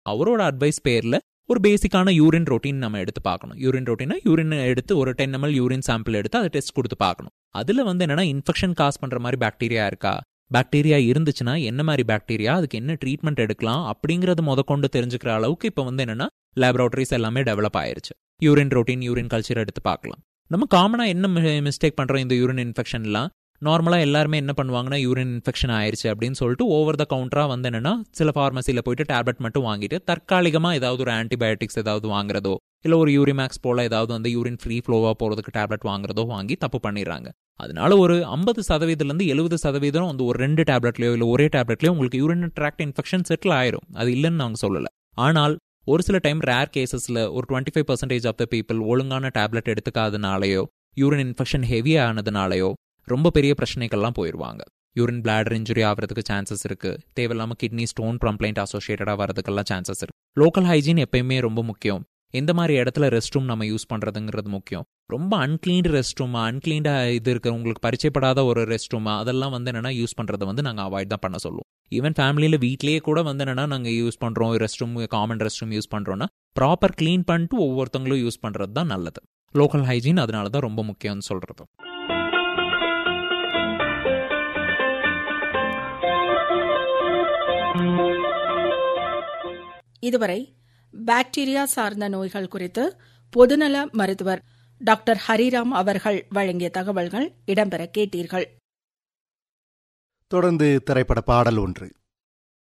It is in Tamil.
அவரோட அட்வைஸ் பேர்ல ஒரு பேசிக்கான யூரின் ரொட்டீன் நம்ம எடுத்து பார்க்கணும் யூரின் ரொட்டீனா யூரின் எடுத்து ஒரு டென் எம்எல் யூரின் சாம்பிள் எடுத்து அதை டெஸ்ட் கொடுத்து பார்க்கணும் அதுல வந்து என்னன்னா இன்ஃபெக்ஷன் காஸ் பண்ற மாதிரி பாக்டீரியா இருக்கா பாக்டீரியா இருந்துச்சுன்னா என்ன மாதிரி பாக்டீரியா அதுக்கு என்ன ட்ரீட்மெண்ட் எடுக்கலாம் அப்படிங்கறது முத கொண்டு தெரிஞ்சுக்கிற அளவுக்கு இப்போ வந்து என்னன்னா லேபரேட்டரிஸ் எல்லாமே டெவலப் ஆயிருச்சு யூரின் ரொட்டீன் யூரின் கல்ச்சர் எடுத்து பார்க்கலாம் நம்ம காமனா என்ன மிஸ்டேக் பண்றோம் இந்த யூரின் இன்ஃபெக்ஷன்லாம் நார்மலா எல்லாருமே என்ன பண்ணுவாங்கன்னா யூரின் இன்ஃபெக்ஷன் ஆயிருச்சு அப்படின்னு சொல்லிட்டு ஓவர் த கவுண்டரா வந்து என்னன்னா சில ஃபார்மசியில போயிட்டு டேப்லெட் மட்டும் வாங்கிட்டு தற்காலிகமா ஏதாவது ஒரு ஆன்டிபயோட்டிக்ஸ் ஏதாவது வாங்குறதோ இல்ல ஒரு யூரிமேக்ஸ் போல ஏதாவது வந்து யூரின் ஃப்ரீ ஃப்ளோவா போறதுக்கு டேப்லெட் வாங்குறதோ வாங்கி தப்பு பண்ணிடுறாங்க அதனால ஒரு ஐம்பது சதவீதத்துலேருந்து எழுபது சதவீதம் வந்து ஒரு ரெண்டு டேப்லெட்லயோ இல்லை ஒரே டேப்லெட்லயோ உங்களுக்கு யூரின் ட்ராக்ட் இன்ஃபெக்ஷன் செட்டில் ஆயிரும் அது இல்லைன்னு நாங்கள் சொல்லல ஆனால் ஒரு சில டைம் ரேர் கேசஸ்ல ஒரு twenty five percentage of the people ஒழுங்கான டேப்லெட் எடுத்துக்காதனாலயோ யூரின் இன்ஃபெக்ஷன் ஹெவி ஆனதுனாலயோ ரொம்ப பெரிய பிரச்சனைகள்லாம் போயிடுவாங்க யூரின் பிளாடர் இன்ஜுரி ஆகிறதுக்கு சான்சஸ் இருக்கு தேவையில்லாம கிட்னி ஸ்டோன் கம்ப்ளைண்ட் அசோசியேட்டடா வரதுக்கெல்லாம் சான்சஸ் இருக்கு லோக்கல் ஹைஜீன் எப்பயுமே ரொம்ப முக்கியம் எந்த மாதிரி இடத்துல ரெஸ்ட் ரூம் நம்ம யூஸ் பண்றதுங்கிறது முக்கியம் ரொம்ப அன்கிளீன்டு ரெஸ்ட் ரூமா அன்கிளீன்டா இது இருக்கு உங்களுக்கு பரிச்சயப்படாத ஒரு ரெஸ்ட் ரூமா அதெல்லாம் வந்து என்னன்னா யூஸ் பண்றதை வந்து நாங்கள் அவாய்ட் தான் பண்ண சொல்லுவோம் ஈவன் ஃபேமிலியில வீட்லயே கூட வந்து என்னன்னா நாங்கள் யூஸ் பண்றோம் rest room common rest room use பண்றோம்னா ப்ராப்பர் க்ளீன் பண்ணிட்டு ஒவ்வொருத்தவங்களும் யூஸ் பண்றது தான் நல்லது லோக்கல் ஹைஜீன் அதனால தான் ரொம்ப முக்கியம்னு சொல்றது இதுவரை பாக்டீரியா சார்ந்த நோய்கள் குறித்து பொதுநல மருத்துவர் டாக்டர் ஹரிராம் அவர்கள் வழங்கிய தகவல்கள் இடம்பெற கேட்டீர்கள் தொடர்ந்து திரைப்பட பாடல் ஒன்று